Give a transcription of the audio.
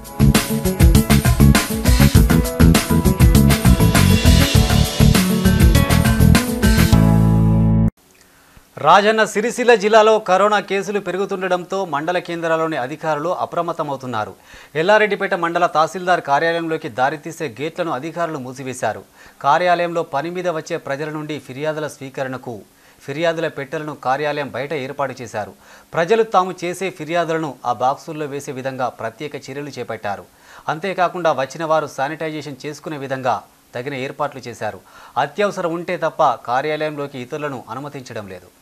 రాజన్న సిరిసిల్ల జిల్లాలో కరోనా కేసులు పెరుగుతుండటంతో మండల కేంద్రాల్లోని అధికారులు అప్రమత్తమవుతున్నారు ఎల్లారెడ్డిపేట మండల తహసీల్దార్ కార్యాలయంలోకి దారితీసే గేట్లను అధికారులు మూసివేశారు కార్యాలయంలో పని మీద వచ్చే ప్రజల నుండి ఫిర్యాదుల స్వీకరణకు ఫిర్యాదుల పెట్టెలను కార్యాలయం బయట ఏర్పాటు చేశారు ప్రజలు తాము చేసే ఫిర్యాదులను ఆ బాక్సుల్లో వేసే విధంగా ప్రత్యేక చర్యలు చేపట్టారు అంతేకాకుండా వచ్చిన వారు శానిటైజేషన్ చేసుకునే విధంగా తగిన ఏర్పాట్లు చేశారు అత్యవసరం ఉంటే తప్ప కార్యాలయంలోకి ఇతరులను అనుమతించడం లేదు